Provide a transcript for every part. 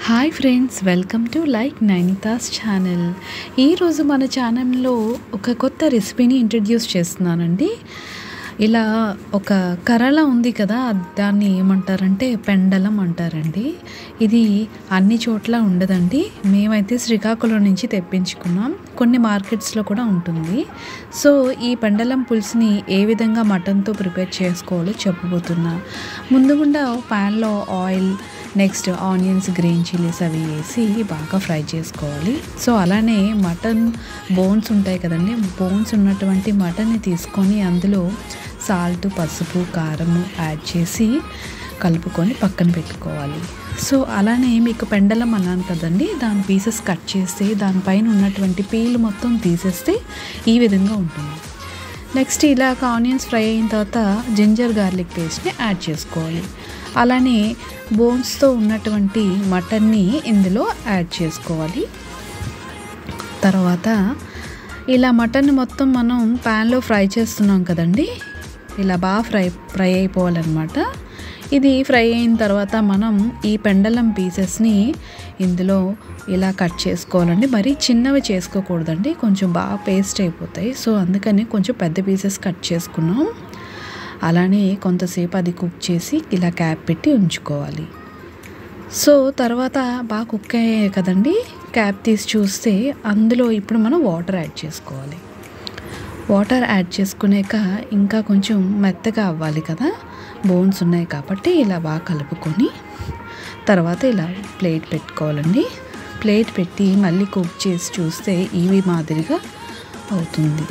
hi friends welcome to like Nainita's channel ఈరోజు మన ఛానల్లో ఒక కొత్త రెసిపీని ఇంట్రడ్యూస్ చేస్తున్నానండి ఇలా ఒక కర్రల ఉంది కదా దాన్ని ఏమంటారంటే పెండలం అంటారండి ఇది అన్ని చోట్ల ఉండదండి మేమైతే శ్రీకాకుళం నుంచి తెప్పించుకున్నాం కొన్ని మార్కెట్స్లో కూడా ఉంటుంది సో ఈ పెండలం పులుసుని ఏ విధంగా మటన్తో ప్రిపేర్ చేసుకోవాలో చెప్పబోతున్నా ముందుగుండా ప్యాన్లో oil next onions green chillies అవి వేసి బాగా ఫ్రై చేసుకోవాలి సో అలానే మటన్ బోన్స్ ఉంటాయి కదండి బోన్స్ ఉన్నటువంటి మటన్ని తీసుకొని అందులో సాల్ట్ పసుపు కారము యాడ్ చేసి కలుపుకొని పక్కన పెట్టుకోవాలి సో అలానే మీకు పెండలం అన్నాను కదండి దాని పీసెస్ కట్ చేసి దానిపైన ఉన్నటువంటి పీల్ మొత్తం తీసేస్తే ఈ విధంగా ఉంటుంది నెక్స్ట్ ఇలాగ ఆనియన్స్ ఫ్రై అయిన తర్వాత జింజర్ గార్లిక్ పేస్ట్ని యాడ్ చేసుకోవాలి అలానే బోన్స్తో ఉన్నటువంటి మటన్ని ఇందులో యాడ్ చేసుకోవాలి తర్వాత ఇలా మటన్ మొత్తం మనం ప్యాన్లో ఫ్రై చేస్తున్నాం కదండి ఇలా బాగా ఫ్రై ఫ్రై అయిపోవాలన్నమాట ఇది ఫ్రై అయిన తర్వాత మనం ఈ పెండలం పీసెస్ని ఇందులో ఇలా కట్ చేసుకోవాలండి మరీ చిన్నవి చేసుకోకూడదండి కొంచెం బాగా పేస్ట్ అయిపోతాయి సో అందుకని కొంచెం పెద్ద పీసెస్ కట్ చేసుకున్నాం అలానే కొంతసేపు అది కుక్ చేసి ఇలా క్యాప్ పెట్టి ఉంచుకోవాలి సో తర్వాత బాగా కుక్ అయ్యాయి కదండి క్యాప్ తీసి చూస్తే అందులో ఇప్పుడు మనం వాటర్ యాడ్ చేసుకోవాలి వాటర్ యాడ్ చేసుకునేక ఇంకా కొంచెం మెత్తగా అవ్వాలి కదా బోన్స్ ఉన్నాయి కాబట్టి ఇలా బాగా కలుపుకొని తర్వాత ఇలా ప్లేట్ పెట్టుకోవాలండి ప్లేట్ పెట్టి మళ్ళీ కుక్ చేసి చూస్తే ఇవి మాదిరిగా అవుతుంది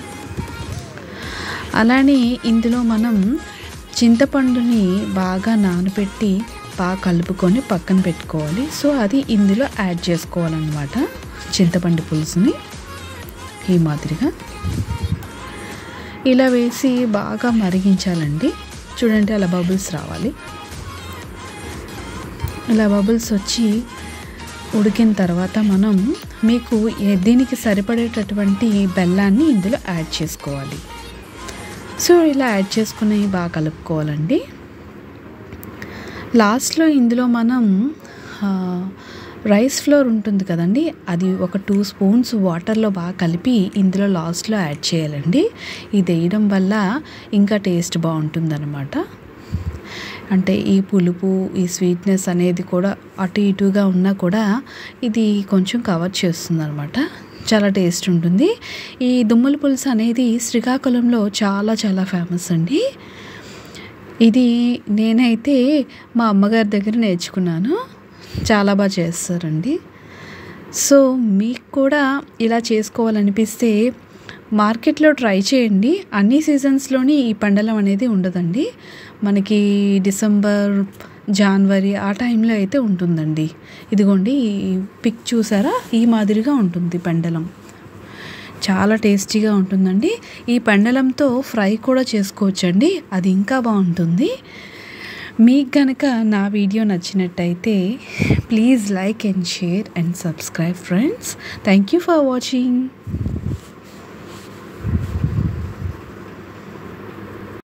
అలానే ఇందులో మనం చింతపండుని బాగా నానబెట్టి బాగా కలుపుకొని పక్కన పెట్టుకోవాలి సో అది ఇందులో యాడ్ చేసుకోవాలన్నమాట చింతపండు పులుసుని ఈ మాదిరిగా ఇలా వేసి బాగా మరిగించాలండి చూడండి అలా బబుల్స్ రావాలి ఇలా బబుల్స్ వచ్చి ఉడికిన తర్వాత మనం మీకు దీనికి సరిపడేటటువంటి బెల్లాన్ని ఇందులో యాడ్ చేసుకోవాలి సో ఇలా యాడ్ చేసుకుని బాగా కలుపుకోవాలండి లాస్ట్లో ఇందులో మనం రైస్ ఫ్లోర్ ఉంటుంది కదండి అది ఒక టూ స్పూన్స్ వాటర్లో బాగా కలిపి ఇందులో లాస్ట్లో యాడ్ చేయాలండి ఇది వేయడం వల్ల ఇంకా టేస్ట్ బాగుంటుందన్నమాట అంటే ఈ పులుపు ఈ స్వీట్నెస్ అనేది కూడా అటు ఇటుగా ఉన్నా కూడా ఇది కొంచెం కవర్ చేస్తుంది అనమాట చాలా టేస్ట్ ఉంటుంది ఈ దుమ్మల పులుసు అనేది శ్రీకాకుళంలో చాలా చాలా ఫేమస్ అండి ఇది నేనైతే మా అమ్మగారి దగ్గర నేర్చుకున్నాను చాలా బాగా చేస్తారండి సో మీకు కూడా ఇలా చేసుకోవాలనిపిస్తే మార్కెట్లో ట్రై చేయండి అన్ని సీజన్స్లోని ఈ పండలం అనేది ఉండదండి మనకి డిసెంబర్ జనవరి ఆ టైంలో అయితే ఉంటుందండి ఇదిగోండి ఈ పిక్ చూసారా ఈ మాదిరిగా ఉంటుంది పెండలం చాలా టేస్టీగా ఉంటుందండి ఈ పెండలంతో ఫ్రై కూడా చేసుకోవచ్చండి అది ఇంకా బాగుంటుంది మీకు కనుక నా వీడియో నచ్చినట్టయితే please like and share and subscribe friends thank you for watching